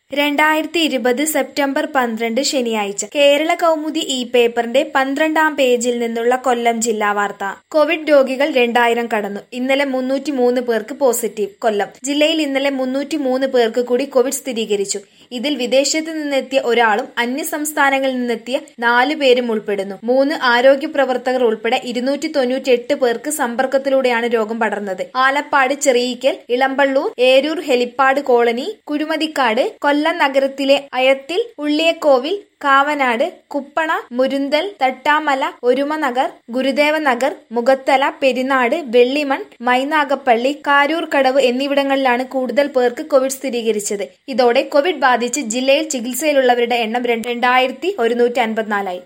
രണ്ടായിരത്തി ഇരുപത് സെപ്റ്റംബർ പന്ത്രണ്ട് ശനിയാഴ്ച കേരള കൗമുദി ഈ പേപ്പറിന്റെ പന്ത്രണ്ടാം പേജിൽ നിന്നുള്ള കൊല്ലം ജില്ലാ വാർത്ത കോവിഡ് രോഗികൾ രണ്ടായിരം കടന്നു ഇന്നലെ മുന്നൂറ്റി മൂന്ന് പേർക്ക് പോസിറ്റീവ് കൊല്ലം ജില്ലയിൽ ഇന്നലെ മുന്നൂറ്റി മൂന്ന് പേർക്ക് കൂടി കോവിഡ് സ്ഥിരീകരിച്ചു ഇതിൽ വിദേശത്ത് നിന്നെത്തിയ ഒരാളും അന്യ സംസ്ഥാനങ്ങളിൽ നിന്നെത്തിയ നാലു പേരും ഉൾപ്പെടുന്നു മൂന്ന് ആരോഗ്യ പ്രവർത്തകർ ഉൾപ്പെടെ ഇരുന്നൂറ്റി തൊണ്ണൂറ്റി എട്ട് പേർക്ക് സമ്പർക്കത്തിലൂടെയാണ് രോഗം പടർന്നത് ആലപ്പാട് ചെറിയിക്കൽ ഇളമ്പള്ളൂർ ഏരൂർ ഹെലിപ്പാട് കോളനി കുരുമതിക്കാട് കൊല്ലം നഗരത്തിലെ അയത്തിൽ ഉള്ളിയക്കോവിൽ കാവനാട് കുപ്പണ മുരുന്തൽ തട്ടാമല ഒരുമനഗർ ഗുരുദേവ നഗർ മുഖത്തല പെരിനാട് വെള്ളിമൺ മൈനാഗപ്പള്ളി കാരൂർ കടവ് എന്നിവിടങ്ങളിലാണ് കൂടുതൽ പേർക്ക് കോവിഡ് സ്ഥിരീകരിച്ചത് ഇതോടെ കോവിഡ് ബാധിച്ച് ജില്ലയിൽ ചികിത്സയിലുള്ളവരുടെ എണ്ണം രണ്ടായിരത്തി ഒരുന്നൂറ്റി അൻപത്തിനാലായി